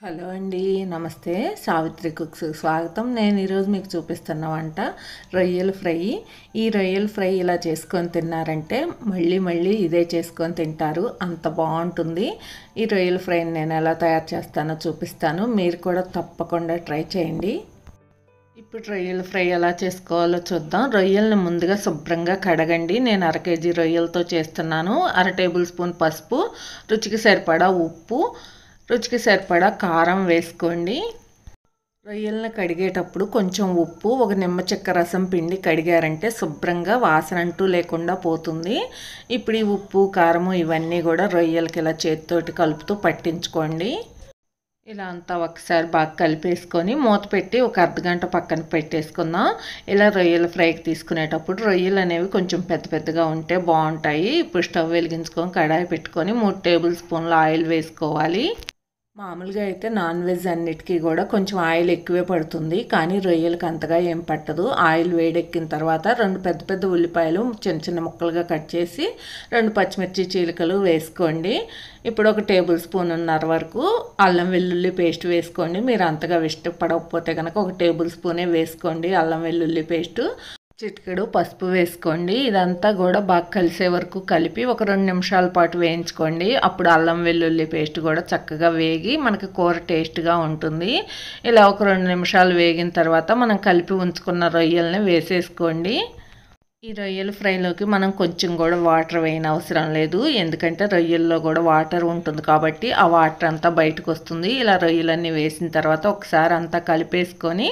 hello అండి నమస్తే Savitri cooks స్వాగతం నేను ఈరోజు మీకు చూపిస్తున్న వంట రొయ్యల ఫ్రై ఈ రొయ్యల ఫ్రై ఇలా చేసుకొని తిన్నారంటే మళ్ళీ మళ్ళీ ఇదే చేసుకొని తింటారు అంత బాగుంటుంది ఈ రొయ్యల ఫ్రైని నేను ఎలా తయారు చేస్తానో చూపిస్తాను మీరు కూడా తప్పకుండా ట్రై చేయండి ఇప్పుడు రొయ్యల ఫ్రై ఎలా చేసుకోవాలో చూద్దాం రొయ్యలను ముందుగా శుభ్రంగా కడగండి నేను అర కేజీ రొయ్యలతో చేస్తున్నాను అర టేబుల్ స్పూన్ పసుపు రుచికి సరిపడా ఉప్పు రుచికి సరిపడా కారం వేసుకోండి రొయ్యలను కడిగేటప్పుడు కొంచెం ఉప్పు ఒక నిమ్మ చెక్క రసం పిండి కడిగారంటే శుభ్రంగా వాసన అంటూ లేకుండా పోతుంది ఇప్పుడు ఈ ఉప్పు కారము ఇవన్నీ కూడా రొయ్యలకి ఇలా చేతితోటి కలుపుతూ పట్టించుకోండి ఇలా అంతా ఒకసారి బాగా కలిపేసుకొని మూత పెట్టి ఒక అర్ధగంట పక్కన పెట్టేసుకుందాం ఇలా రొయ్యల ఫ్రైకి తీసుకునేటప్పుడు రొయ్యలు అనేవి కొంచెం పెద్ద పెద్దగా ఉంటే బాగుంటాయి ఇప్పుడు స్టవ్ వెలిగించుకొని కడాయి పెట్టుకొని మూడు టేబుల్ స్పూన్ల ఆయిల్ వేసుకోవాలి మామూలుగా అయితే నాన్ వెజ్ అన్నిటికీ కూడా కొంచెం ఆయిల్ ఎక్కువే పడుతుంది కానీ రొయ్యలకు అంతగా ఏం పట్టదు ఆయిల్ వేడెక్కిన తర్వాత రెండు పెద్ద పెద్ద ఉల్లిపాయలు చిన్న చిన్న ముక్కలుగా కట్ చేసి రెండు పచ్చిమిర్చి చీలికలు వేసుకోండి ఇప్పుడు ఒక టేబుల్ స్పూన్ ఉన్నర వరకు అల్లం వెల్లుల్లి పేస్ట్ వేసుకోండి మీరు అంతగా ఇష్టపడకపోతే కనుక ఒక టేబుల్ స్పూనే వేసుకోండి అల్లం వెల్లుల్లి పేస్టు చిటికెడు పసుపు వేసుకోండి ఇదంతా కూడా బాగా కలిసే వరకు కలిపి ఒక రెండు నిమిషాల పాటు వేయించుకోండి అప్పుడు అల్లం వెల్లుల్లి పేస్ట్ కూడా చక్కగా వేగి మనకి కూర టేస్ట్గా ఉంటుంది ఇలా ఒక రెండు నిమిషాలు వేగిన తర్వాత మనం కలిపి ఉంచుకున్న రొయ్యల్ని వేసేసుకోండి ఈ రొయ్యల ఫ్రైలోకి మనం కొంచెం కూడా వాటర్ వేయని అవసరం లేదు ఎందుకంటే రొయ్యల్లో కూడా వాటర్ ఉంటుంది కాబట్టి ఆ వాటర్ అంతా బయటకు వస్తుంది ఇలా రొయ్యలన్నీ వేసిన తర్వాత ఒకసారి అంతా కలిపేసుకొని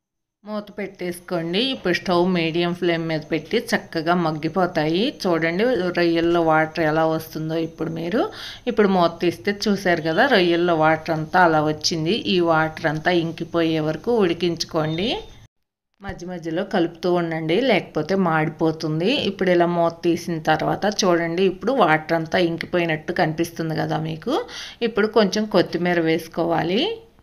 మూత పెట్టేసుకోండి ఇప్పుడు స్టవ్ మీడియం ఫ్లేమ్ మీద పెట్టి చక్కగా మగ్గిపోతాయి చూడండి రొయ్యల్లో వాటర్ ఎలా వస్తుందో ఇప్పుడు మీరు ఇప్పుడు మూత తీస్తే చూసారు కదా రొయ్యల్లో వాటర్ అంతా అలా వచ్చింది ఈ వాటర్ అంతా ఇంకిపోయే వరకు ఉడికించుకోండి మధ్య మధ్యలో కలుపుతూ ఉండండి లేకపోతే మాడిపోతుంది ఇప్పుడు ఇలా మూత తీసిన తర్వాత చూడండి ఇప్పుడు వాటర్ అంతా ఇంకిపోయినట్టు కనిపిస్తుంది కదా మీకు ఇప్పుడు కొంచెం కొత్తిమీర వేసుకోవాలి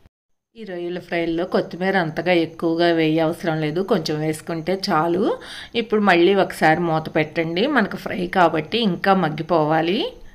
ఈ రొయ్యల ఫ్రైల్లో కొత్తిమీర అంతగా ఎక్కువగా వేయ అవసరం లేదు కొంచెం వేసుకుంటే చాలు ఇప్పుడు మళ్ళీ ఒకసారి మూత పెట్టండి మనకు ఫ్రై కాబట్టి ఇంకా మగ్గిపోవాలి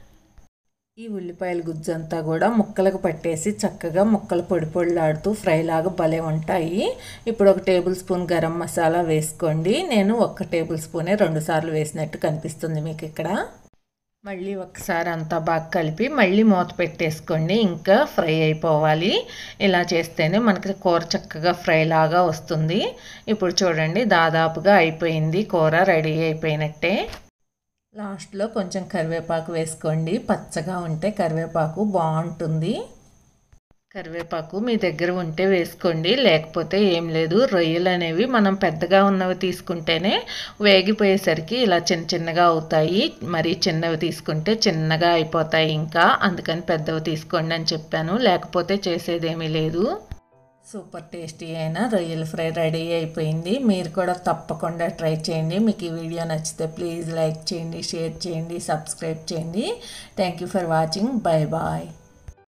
ఈ ఉల్లిపాయల గుజ్జంతా కూడా ముక్కలకు పట్టేసి చక్కగా ముక్కలు పొడి పొడిలాడుతూ ఫ్రైలాగా భలే ఉంటాయి ఇప్పుడు ఒక టేబుల్ స్పూన్ గరం మసాలా వేసుకోండి నేను ఒక్క టేబుల్ స్పూనే రెండుసార్లు వేసినట్టు కనిపిస్తుంది మీకు ఇక్కడ మళ్ళీ ఒకసారి అంతా బాగా కలిపి మళ్ళీ మూత పెట్టేసుకోండి ఇంకా ఫ్రై అయిపోవాలి ఇలా చేస్తేనే మనకి కూర చక్కగా ఫ్రై లాగా వస్తుంది ఇప్పుడు చూడండి దాదాపుగా అయిపోయింది కూర రెడీ అయిపోయినట్టే లాస్ట్లో కొంచెం కరివేపాకు వేసుకోండి పచ్చగా ఉంటే కరివేపాకు బాగుంటుంది కరివేపాకు మీ దగ్గర ఉంటే వేసుకోండి లేకపోతే ఏం లేదు రొయ్యలు అనేవి మనం పెద్దగా ఉన్నవి తీసుకుంటేనే వేగిపోయేసరికి ఇలా చిన్న చిన్నగా అవుతాయి మరి చిన్నవి తీసుకుంటే చిన్నగా అయిపోతాయి ఇంకా అందుకని పెద్దవి తీసుకోండి అని చెప్పాను లేకపోతే చేసేదేమీ లేదు సూపర్ టేస్టీ అయిన రొయ్యల ఫ్రై రెడీ అయిపోయింది మీరు కూడా తప్పకుండా ట్రై చేయండి మీకు ఈ వీడియో నచ్చితే ప్లీజ్ లైక్ చేయండి షేర్ చేయండి సబ్స్క్రైబ్ చేయండి thank you for watching bye bye